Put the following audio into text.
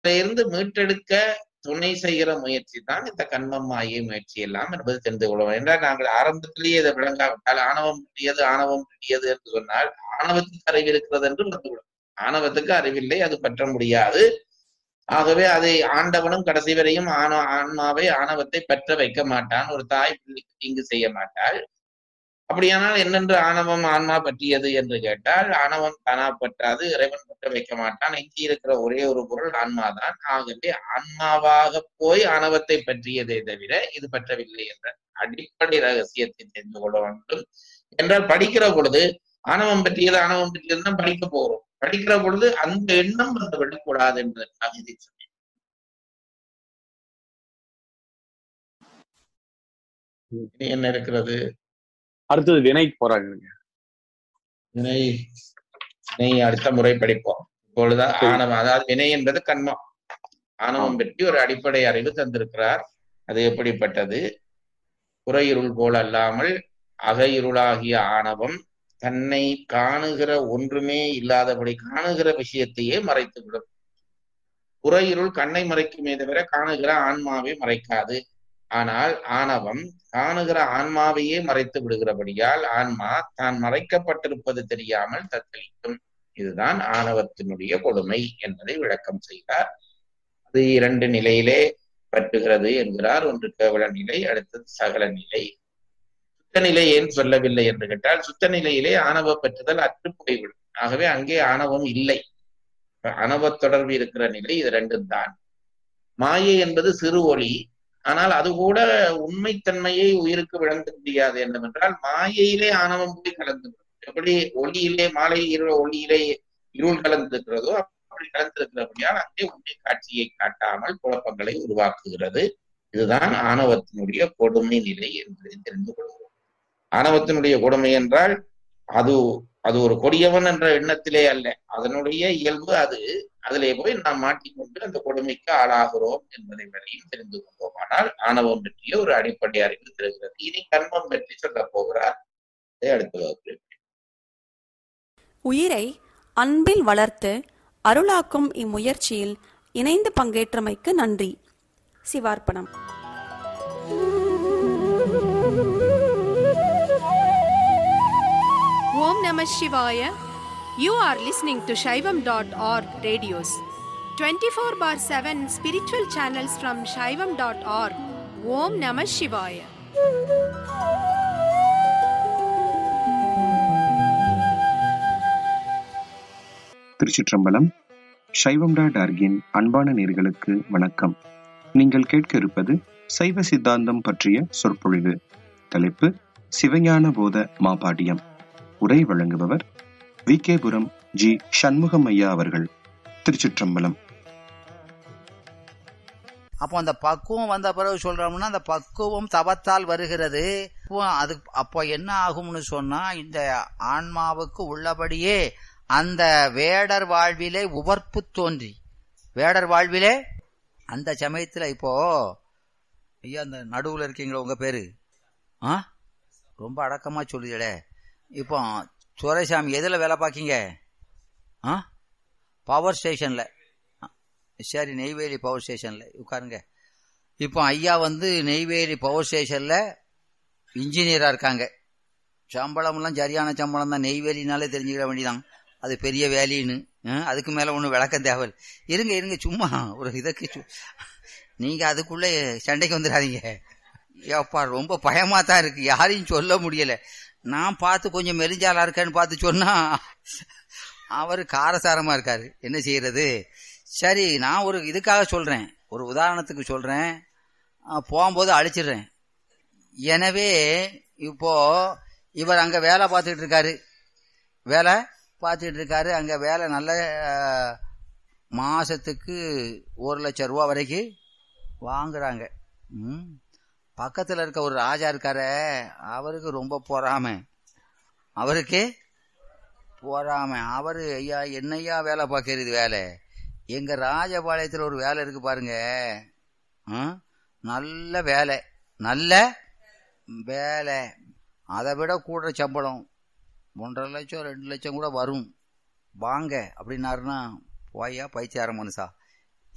அதுல இருந்து மீட்டெடுக்க துணை செய்கிற முயற்சி தான் இந்த கண்மம் மாயை முயற்சி எல்லாம் என்பது தெரிந்து கொள்வோம் என்றால் நாங்கள் ஆரம்பத்திலேயே இதை விளங்காவிட்டால் ஆணவம் பற்றியது ஆணவம் பற்றியது என்று சொன்னால் ஆணவத்துக்கு அறிவு இருக்கிறது என்று வந்துவிடும் ஆணவத்துக்கு அறிவில்லை அது பற்ற முடியாது ஆகவே அதை ஆண்டவனும் கடைசி வரையும் ஆணவ ஆன்மாவை ஆணவத்தை பெற்ற வைக்க மாட்டான் ஒரு தாய் பிள்ளைக்கு தீங்கு செய்ய மாட்டாள் அப்படியானால் என்னென்று ஆணவம் ஆன்மா பற்றியது என்று கேட்டால் ஆணவம் தானா பற்றாது இறைவன் பற்ற வைக்க மாட்டான் எஞ்சி இருக்கிற ஒரே ஒரு பொருள் ஆன்மாதான் ஆகவே ஆன்மாவாக போய் ஆணவத்தை பற்றியதே தவிர இது பற்றவில்லை என்ற அடிப்படை ரகசியத்தை தெரிந்து கொள்ள வேண்டும் என்றால் படிக்கிற பொழுது ஆணவம் பற்றியது ஆணவம் பற்றியது தான் படிக்க போகிறோம் படிக்கிற பொழுது அந்த எண்ணம் வந்து விடக்கூடாது என்பதற்காக இதை சொன்னேன் இனி என்ன இருக்கிறது அடுத்தது வினைக்கு போறாங்க வினை வினை அடுத்த முறை படிப்போம் இப்பொழுது ஆணவம் அதாவது வினை என்பது கண்மம் ஆணவம் பற்றி ஒரு அடிப்படை அறிவு தந்திருக்கிறார் அது எப்படிப்பட்டது புறையிருள் போல் அல்லாமல் அகையிருளாகிய ஆணவம் தன்னை காணுகிற ஒன்றுமே இல்லாதபடி காணுகிற விஷயத்தையே மறைத்துவிடும் புறையிருள் கண்ணை மறைக்குமே தவிர காணுகிற ஆன்மாவை மறைக்காது ஆனால் ஆணவம் காணுகிற ஆன்மாவையே மறைத்து விடுகிறபடியால் ஆன்மா தான் மறைக்கப்பட்டிருப்பது தெரியாமல் தத்தளிக்கும் இதுதான் ஆணவத்தினுடைய கொடுமை என்பதை விளக்கம் செய்தார் அது இரண்டு நிலையிலே பற்றுகிறது என்கிறார் ஒன்று கேவல நிலை அடுத்தது சகல நிலை சுத்த நிலை ஏன் சொல்லவில்லை என்று கேட்டால் சுத்த நிலையிலே ஆணவ பற்றுதல் அற்று போய்விடும் ஆகவே அங்கே ஆணவம் இல்லை ஆணவ தொடர்பு இருக்கிற நிலை இது ரெண்டும் தான் மாயை என்பது சிறு ஒளி ஆனால் அது கூட உண்மைத்தன்மையை உயிருக்கு விளங்க முடியாது என்னவென்றால் மாயையிலே ஆணவம் போய் கலந்து எப்படி ஒளியிலே மாலை இருள் ஒளியிலே இருள் கலந்திருக்கிறதோ அப்படி கலந்திருக்கிறபடியால் அங்கே உண்மை காட்சியை காட்டாமல் குழப்பங்களை உருவாக்குகிறது இதுதான் ஆணவத்தினுடைய கொடுமை நிலை என்பதை தெரிந்து கொள்கிறோம் ஆணவத்தினுடைய கொடுமை என்றால் அது அது ஒரு கொடியவன் என்ற எண்ணத்திலே அல்ல அதனுடைய இயல்பு அது அதிலே போய் நாம் மாட்டிக்கொண்டு அந்த கொடுமைக்கு ஆளாகிறோம் என்பதை வரையும் தெரிந்து கொண்டோம் ஆனால் ஆணவம் பற்றிய ஒரு அடிப்படை அறிவு தெரிகிறது இனி கர்மம் பற்றி சொல்ல போகிறார் அடுத்த வகுப்பில் உயிரை அன்பில் வளர்த்து அருளாக்கும் இம்முயற்சியில் இணைந்து பங்கேற்றமைக்கு நன்றி சிவார்ப்பணம் Om Namah Shivaya. You are listening to Shaivam.org radios. 24 bar 7 spiritual channels from Shaivam.org. Om Namah Shivaya. திருச்சிற்றம்பலம் சைவம் டாட் ஆர்கின் அன்பான நேர்களுக்கு வணக்கம் நீங்கள் கேட்க இருப்பது சைவ சித்தாந்தம் பற்றிய சொற்பொழிவு தலைப்பு சிவஞான போத மாபாடியம் உரை வழங்குபவர் வி கேபுரம் ஜி சண்முகம் ஐயா அவர்கள் திருச்சிற்றம்பலம் அப்போ அந்த பக்குவம் வந்த பிறகு சொல்றோம்னா அந்த பக்குவம் தவத்தால் வருகிறது அப்போ அது அப்போ என்ன ஆகும்னு சொன்னா இந்த ஆன்மாவுக்கு உள்ளபடியே அந்த வேடர் வாழ்விலே உவர்ப்பு தோன்றி வேடர் வாழ்விலே அந்த சமயத்துல இப்போ ஐயா அந்த நடுவுல இருக்கீங்களா உங்க பேரு ஆ ரொம்ப அடக்கமா சொல்லுதே இப்போ துரைசாமி எதுல வேலை பார்க்கீங்க ஆ பவர் ஸ்டேஷன்ல சரி நெய்வேலி பவர் ஸ்டேஷன்ல உட்காருங்க இப்போ ஐயா வந்து நெய்வேலி பவர் ஸ்டேஷன்ல இன்ஜினியரா இருக்காங்க சம்பளம்லாம் சரியான சம்பளம் தான் நெய்வேலினாலே தெரிஞ்சுக்கிற வேண்டியதான் அது பெரிய வேலின்னு அதுக்கு மேல ஒன்றும் விளக்கம் தேவை இருங்க இருங்க சும்மா ஒரு இதற்கு சு- நீங்க அதுக்குள்ள சண்டைக்கு வந்துடாதீங்க ஏப்பா ரொம்ப பயமா தான் இருக்கு யாரையும் சொல்ல முடியல நான் பார்த்து கொஞ்சம் மெலிஞ்சாலா இருக்கேன்னு பார்த்து சொன்னா அவர் காரசாரமா இருக்காரு என்ன செய்யறது சரி நான் ஒரு இதுக்காக சொல்றேன் ஒரு உதாரணத்துக்கு சொல்றேன் அஹ், போகும்போது அழிச்சிடுறேன் எனவே இப்போ இவர் அங்க வேலை பார்த்துட்டு இருக்காரு வேலை பார்த்துட்டு இருக்காரு அங்க வேலை நல்ல அஹ், மாசத்துக்கு ஒரு லட்சம் ரூபா வரைக்கும் வாங்குறாங்க ம். பக்கத்துல இருக்க ஒரு ராஜா இருக்காரே அவருக்கு ரொம்ப பொறாமை அவருக்கு போறாம அவரு ஐயா என்னையா வேலை பார்க்கறது வேலை எங்க ராஜபாளையத்துல ஒரு வேலை இருக்கு பாருங்க ஆ? நல்ல வேலை நல்ல வேலை அதை விட கூடுற சம்பளம் ஒன்றரை லட்சம் ரெண்டு லட்சம் கூட வரும் வாங்க அப்படின்னாருன்னா போயா பைத்தியார மனுஷா